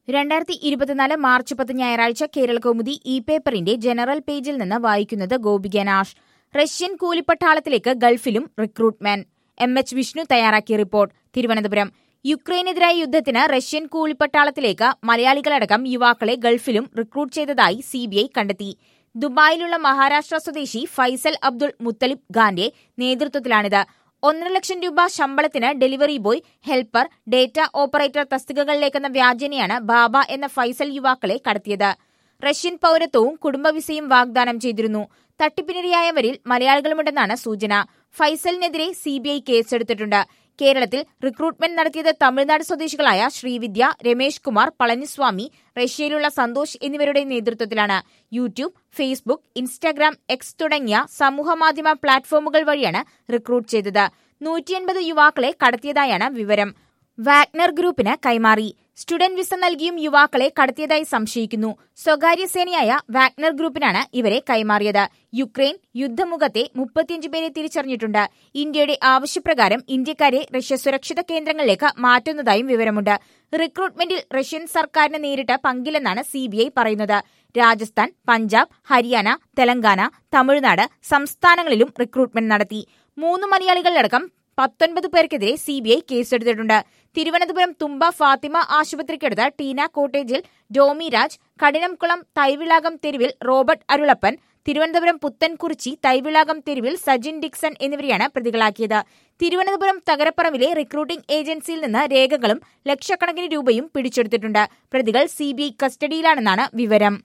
രണ്ടായിരത്തി ഇരുപത്തിനാല് മാർച്ച് പത്ത് ഞായറാഴ്ച കേരള കൗമുദി ഇ പേപ്പറിന്റെ ജനറൽ പേജിൽ നിന്ന് വായിക്കുന്നത് ഗോപിക നാഷ് റഷ്യൻ കൂലിപ്പട്ടാളത്തിലേക്ക് ഗൾഫിലും റിക്രൂട്ട്മെന്റ് എം എച്ച് വിഷ്ണു തയ്യാറാക്കിയ റിപ്പോർട്ട് തിരുവനന്തപുരം യുക്രൈനെതിരായ യുദ്ധത്തിന് റഷ്യൻ കൂലിപ്പട്ടാളത്തിലേക്ക് മലയാളികളടക്കം യുവാക്കളെ ഗൾഫിലും റിക്രൂട്ട് ചെയ്തതായി സിബിഐ കണ്ടെത്തി ദുബായിലുള്ള മഹാരാഷ്ട്ര സ്വദേശി ഫൈസൽ അബ്ദുൾ മുത്തലിബ് ഖാന്റെ നേതൃത്വത്തിലാണിത് ഒന്നര ലക്ഷം രൂപ ശമ്പളത്തിന് delivery boy helper data operator തസ്തികകളിലേക്കെന്ന വ്യാജനയാണ് ബാബ എന്ന ഫൈസൽ യുവാക്കളെ കടത്തിയത് റഷ്യൻ പൌരത്വവും കുടുംബവിസയും വാഗ്ദാനം ചെയ്തിരുന്നു തട്ടിപ്പിനിരയായവരിൽ മലയാളികളുമുണ്ടെന്നാണ് സൂചന ഫൈസലിനെതിരെ സിബിഐ കേസെടുത്തിട്ടുണ്ട് കേരളത്തിൽ റിക്രൂട്ട്മെന്റ് നടത്തിയത് തമിഴ്നാട് സ്വദേശികളായ ശ്രീവിദ്യ രമേഷ് കുമാർ പളനിസ്വാമി റഷ്യയിലുള്ള സന്തോഷ് എന്നിവരുടെ നേതൃത്വത്തിലാണ് യൂട്യൂബ് ഫേസ്ബുക്ക് ഇൻസ്റ്റാഗ്രാം എക്സ് തുടങ്ങിയ സമൂഹമാധ്യമ പ്ലാറ്റ്ഫോമുകൾ വഴിയാണ് റിക്രൂട്ട് ചെയ്തത് നൂറ്റിയൻപത് യുവാക്കളെ കടത്തിയതായാണ് വിവരം വാഗ്നർ ഗ്രൂപ്പിന് കൈമാറി സ്റ്റുഡന്റ് വിസ നൽകിയും യുവാക്കളെ കടത്തിയതായി സംശയിക്കുന്നു സ്വകാര്യ സേനയായ വാഗ്നർ ഗ്രൂപ്പിനാണ് ഇവരെ കൈമാറിയത് യുക്രൈൻ യുദ്ധമുഖത്തെ മുപ്പത്തിയഞ്ച് പേരെ തിരിച്ചറിഞ്ഞിട്ടുണ്ട് ഇന്ത്യയുടെ ആവശ്യപ്രകാരം ഇന്ത്യക്കാരെ റഷ്യ സുരക്ഷിത കേന്ദ്രങ്ങളിലേക്ക് മാറ്റുന്നതായും വിവരമുണ്ട് റിക്രൂട്ട്മെന്റിൽ റഷ്യൻ സർക്കാരിന് നേരിട്ട് പങ്കില്ലെന്നാണ് സിബിഐ പറയുന്നത് രാജസ്ഥാൻ പഞ്ചാബ് ഹരിയാന തെലങ്കാന തമിഴ്നാട് സംസ്ഥാനങ്ങളിലും റിക്രൂട്ട്മെന്റ് നടത്തി മൂന്ന് മലയാളികളടക്കം പത്തൊൻപത് പേർക്കെതിരെ സിബിഐ കേസെടുത്തിട്ടുണ്ട് തിരുവനന്തപുരം തുമ്പ ഫാത്തിമ ആശുപത്രിക്കടുത്ത് ടീന കോട്ടേജിൽ ഡോമി രാജ് കഠിനംകുളം തൈവിളാകം തെരുവിൽ റോബർട്ട് അരുളപ്പൻ തിരുവനന്തപുരം പുത്തൻകുറിച്ചി തൈവിളാകം തെരുവിൽ സജിൻ ഡിക്സൺ എന്നിവരെയാണ് പ്രതികളാക്കിയത് തിരുവനന്തപുരം തകരപ്പറമ്പിലെ റിക്രൂട്ടിംഗ് ഏജൻസിയിൽ നിന്ന് രേഖകളും ലക്ഷക്കണക്കിന് രൂപയും പിടിച്ചെടുത്തിട്ടുണ്ട് പ്രതികൾ സിബിഐ കസ്റ്റഡിയിലാണെന്നാണ് വിവരം